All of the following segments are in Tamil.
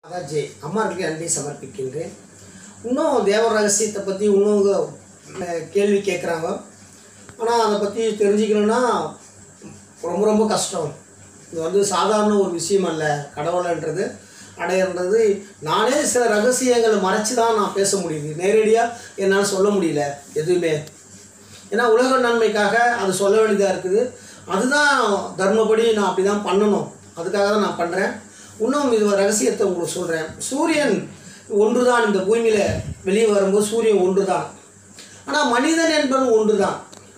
ராஜே அம்மாருக்கு நன்றி சமர்ப்பிக்கின்றேன் இன்னும் தேவ ரகசியத்தை பற்றி இன்னும் அஹ், கேள்வி கேட்குறாங்க ஆனால் அதை பற்றி தெரிஞ்சுக்கணுன்னா ரொம்ப ரொம்ப கஷ்டம் இது வந்து சாதாரண ஒரு விஷயம் அல்ல கடவுள்ன்றது அடையிறது நானே சில ரகசியங்களை மறைச்சு தான் நான் பேச முடியுது நேரடியாக என்னால் சொல்ல முடியல எதுவுமே ஏன்னா உலக நன்மைக்காக அது சொல்ல வேண்டியதாக இருக்குது அதுதான் தர்மப்படி நான் அப்படி தான் பண்ணணும் அதுக்காக தான் நான் பண்ணுறேன் இன்னும் இது ஒரு ரகசியத்தை உங்களுக்கு சொல்கிறேன் சூரியன் ஒன்று தான் இந்த பூமியில் வெளியே வரும்போது சூரியன் ஒன்று தான் ஆனால் மனிதன் என்பவன் ஒன்று தான்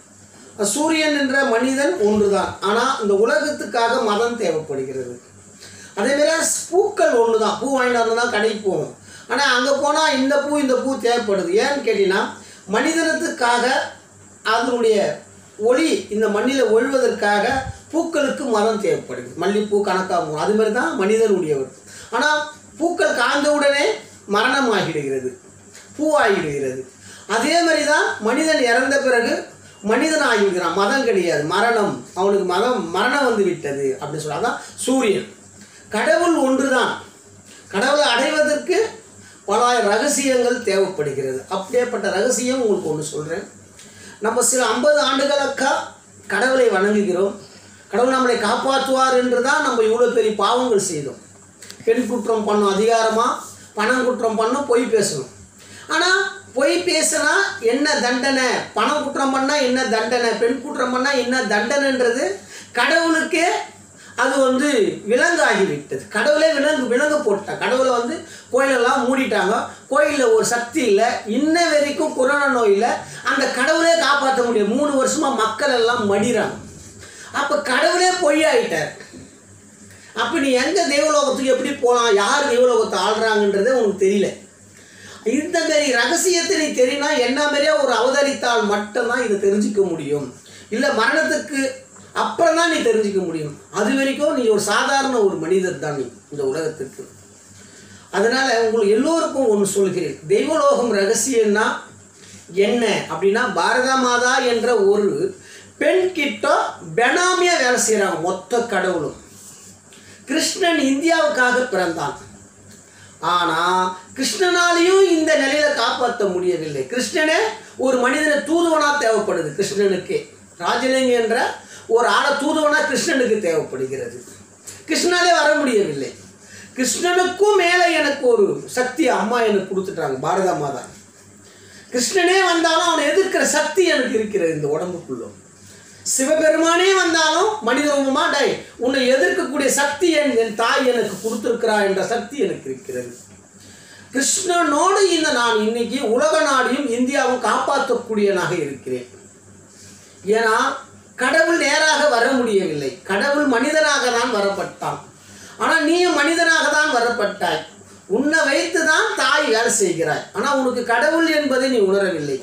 சூரியன் என்ற மனிதன் ஒன்று தான் ஆனால் இந்த உலகத்துக்காக மதம் தேவைப்படுகிறது அதேமாரி பூக்கள் ஒன்று தான் பூ வாங்கிட்டு வந்து தான் கடைக்கு போவோம் ஆனால் அங்கே போனால் இந்த பூ இந்த பூ தேவைப்படுது ஏன்னு கேட்டிங்கன்னா மனிதனத்துக்காக அதனுடைய ஒளி இந்த மண்ணில் ஒழுவதற்காக பூக்களுக்கு மரம் தேவைப்படுது மல்லிப்பூ கணக்காகும் அது மாதிரி தான் மனிதனுடையவர் ஆனால் பூக்கள் காய்ந்த உடனே மரணமாகிடுகிறது பூவாகிடுகிறது அதே மாதிரி தான் மனிதன் இறந்த பிறகு மனிதன் ஆகிவிடுகிறான் மதம் கிடையாது மரணம் அவனுக்கு மதம் மரணம் வந்து விட்டது அப்படின்னு சொல்லி அதான் சூரியன் கடவுள் ஒன்றுதான் கடவுளை அடைவதற்கு பல ரகசியங்கள் தேவைப்படுகிறது அப்படியேப்பட்ட ரகசியம் உங்களுக்கு ஒன்று சொல்கிறேன் நம்ம சில ஐம்பது ஆண்டுகளுக்கா கடவுளை வணங்குகிறோம் கடவுள் நம்மளை காப்பாற்றுவார் என்று தான் நம்ம இவ்வளோ பெரிய பாவங்கள் செய்தோம் பெண் குற்றம் பண்ணோம் அதிகாரமாக பணம் குற்றம் பண்ணோம் பொய் பேசணும் ஆனால் பொய் பேசினா என்ன தண்டனை பணம் குற்றம் பண்ணால் என்ன தண்டனை பெண் குற்றம் பண்ணால் என்ன தண்டனைன்றது கடவுளுக்கே அது வந்து விலங்கு ஆகிவிட்டது கடவுளே விலங்கு விலங்கு போட்டாங்க கடவுளை வந்து கோயிலெல்லாம் மூடிட்டாங்க கோயிலில் ஒரு சக்தி இல்லை இன்ன வரைக்கும் கொரோனா நோயில் அந்த கடவுளே காப்பாற்ற முடியும் மூணு வருஷமாக மக்கள் எல்லாம் மடிறாங்க அப்போ கடவுளே பொய்யாயிட்டார் அப்போ நீ எங்கே தெய்வலோகத்துக்கு எப்படி போகலாம் யார் தெய்வலோகத்தை ஆள்றாங்கன்றதே உனக்கு தெரியல இந்த மாரி ரகசியத்தை நீ தெரியும்னா என்ன மாதிரியா ஒரு அவதரித்தால் மட்டும்தான் இதை தெரிஞ்சுக்க முடியும் இல்லை மரணத்துக்கு அப்புறம் தான் நீ தெரிஞ்சுக்க முடியும் அது வரைக்கும் நீ ஒரு சாதாரண ஒரு மனிதர் தான் நீ இந்த உலகத்துக்கு அதனால் உங்களுக்கு எல்லோருக்கும் ஒன்று சொல்கிறேன் தெய்வலோகம் ரகசியம்னா என்ன அப்படின்னா பாரத மாதா என்ற ஒரு பெண் கிட்ட பெனாமியாக வேலை செய்கிறாங்க மொத்த கடவுளும் கிருஷ்ணன் இந்தியாவுக்காக பிறந்தான் ஆனால் கிருஷ்ணனாலையும் இந்த நிலையில காப்பாற்ற முடியவில்லை கிருஷ்ணனே ஒரு மனிதனை தூதுவனா தேவைப்படுது கிருஷ்ணனுக்கே ராஜலிங்க என்ற ஒரு ஆளை தூதுவனா கிருஷ்ணனுக்கு தேவைப்படுகிறது கிருஷ்ணனாலே வர முடியவில்லை கிருஷ்ணனுக்கும் மேலே எனக்கு ஒரு சக்தி அம்மா எனக்கு கொடுத்துட்டாங்க பாரத மாதா கிருஷ்ணனே வந்தாலும் அவனை எதிர்க்கிற சக்தி எனக்கு இருக்கிறது இந்த உடம்புக்குள்ள சிவபெருமானே வந்தாலும் மனித ரூபமா டை உன்னை எதிர்க்கக்கூடிய சக்தி என் என் தாய் எனக்கு கொடுத்துருக்கிறா என்ற சக்தி எனக்கு இருக்கிறது கிருஷ்ணனோடு இந்த நான் இன்னைக்கு உலக நாடையும் இந்தியாவும் காப்பாற்றக்கூடியனாக இருக்கிறேன் ஏன்னா கடவுள் நேராக வர முடியவில்லை கடவுள் மனிதனாக தான் வரப்பட்டான் ஆனால் நீயும் மனிதனாக தான் வரப்பட்டாய் உன்னை வைத்து தான் தாய் வேலை செய்கிறாய் ஆனால் உனக்கு கடவுள் என்பதை நீ உணரவில்லை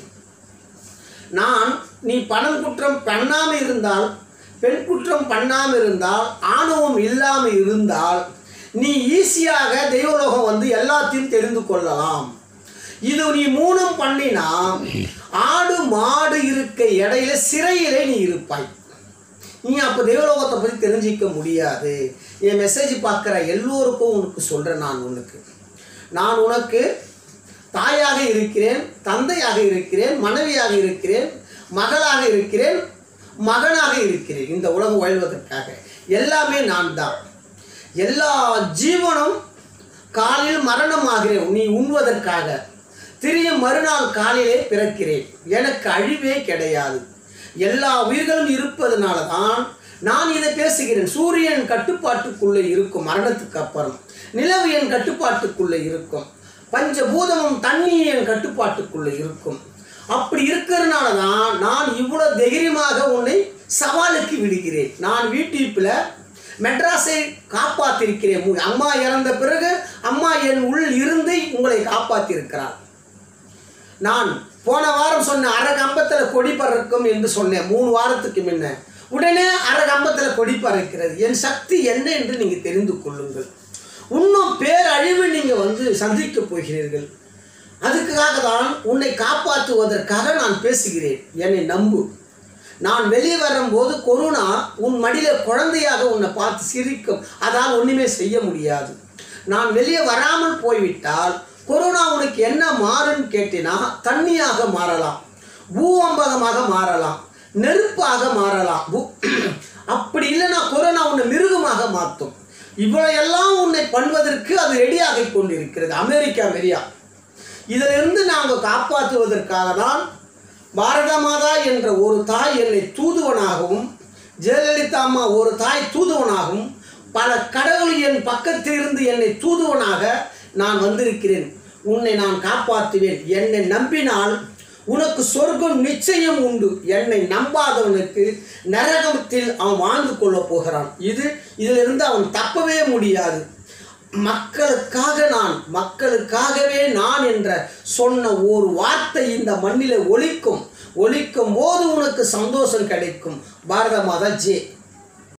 நான் நீ பணம் குற்றம் பண்ணாமல் இருந்தால் பெண் குற்றம் பண்ணாமல் இருந்தால் ஆணவம் இல்லாமல் இருந்தால் நீ ஈஸியாக தெய்வலோகம் வந்து எல்லாத்தையும் தெரிந்து கொள்ளலாம் இது நீ மூணும் பண்ணினா ஆடு மாடு இருக்க இடையில சிறையிலே நீ இருப்பாய் நீ அப்போ தெய்வலோகத்தை பற்றி தெரிஞ்சிக்க முடியாது என் மெசேஜ் பார்க்குற எல்லோருக்கும் உனக்கு சொல்கிறேன் நான் உனக்கு நான் உனக்கு தாயாக இருக்கிறேன் தந்தையாக இருக்கிறேன் மனைவியாக இருக்கிறேன் மகளாக இருக்கிறேன் மகனாக இருக்கிறேன் இந்த உலகம் வாழ்வதற்காக எல்லாமே நான் தான் எல்லா ஜீவனும் காலையில் மரணமாகிறேன் நீ உண்வதற்காக திரியும் மறுநாள் காலையிலே பிறக்கிறேன் எனக்கு அழிவே கிடையாது எல்லா உயிர்களும் இருப்பதனால தான் நான் இதை பேசுகிறேன் சூரியன் கட்டுப்பாட்டுக்குள்ளே இருக்கும் மரணத்துக்கு அப்புறம் நிலவு என் கட்டுப்பாட்டுக்குள்ளே இருக்கும் பஞ்சபூதமும் தண்ணி என் கட்டுப்பாட்டுக்குள்ளே இருக்கும் அப்படி இருக்கிறதுனால தான் நான் இவ்வளோ தைரியமாக உன்னை சவாலுக்கு விடுகிறேன் நான் யூடியூப்பில் மெட்ராஸை காப்பாற்றிருக்கிறேன் உங்க அம்மா இறந்த பிறகு அம்மா என் உள் இருந்து உங்களை காப்பாற்றிருக்கிறார் நான் போன வாரம் சொன்ன அரை கம்பத்தில் கொடி பறக்கும் என்று சொன்னேன் மூணு வாரத்துக்கு முன்ன உடனே அரை கம்பத்தில் கொடி பறக்கிறது என் சக்தி என்ன என்று நீங்கள் தெரிந்து கொள்ளுங்கள் இன்னும் பேரழிவு நீங்கள் வந்து சந்திக்க போகிறீர்கள் அதுக்காக தான் உன்னை காப்பாற்றுவதற்காக நான் பேசுகிறேன் என்னை நம்பு நான் வெளியே வரும்போது கொரோனா உன் மடியில குழந்தையாக உன்னை பார்த்து சிரிக்கும் அதால் ஒன்றுமே செய்ய முடியாது நான் வெளியே வராமல் போய்விட்டால் கொரோனா உனக்கு என்ன மாறுன்னு கேட்டினா தண்ணியாக மாறலாம் பூவம்பகமாக மாறலாம் நெருப்பாக மாறலாம் பூ- அப்படி இல்லைன்னா கொரோனா உன்னை மிருகமாக மாற்றும் இவ்வளையெல்லாம் உன்னை பண்ணுவதற்கு அது ரெடியாகி கொண்டிருக்கிறது அமெரிக்கா வெறியா இதிலிருந்து நாங்கள் காப்பாற்றுவதற்காக தான் பாரத மாதா என்ற ஒரு தாய் என்னை தூதுவனாகவும் ஜெயலலிதா அம்மா ஒரு தாய் தூதுவனாகவும் பல கடவுள் என் பக்கத்தில் இருந்து என்னை தூதுவனாக நான் வந்திருக்கிறேன் உன்னை நான் காப்பாற்றுவேன் என்னை நம்பினால் உனக்கு சொர்க்கம் நிச்சயம் உண்டு என்னை நம்பாதவனுக்கு நரகத்தில் அவன் வாழ்ந்து கொள்ளப் போகிறான் இது இதிலிருந்து அவன் தப்பவே முடியாது மக்களுக்காக நான் மக்களுக்காகவே நான் என்ற சொன்ன ஒரு வார்த்தை இந்த மண்ணிலே ஒலிக்கும் ஒலிக்கும் போது உனக்கு சந்தோஷம் கிடைக்கும் பாரத மாதா ஜே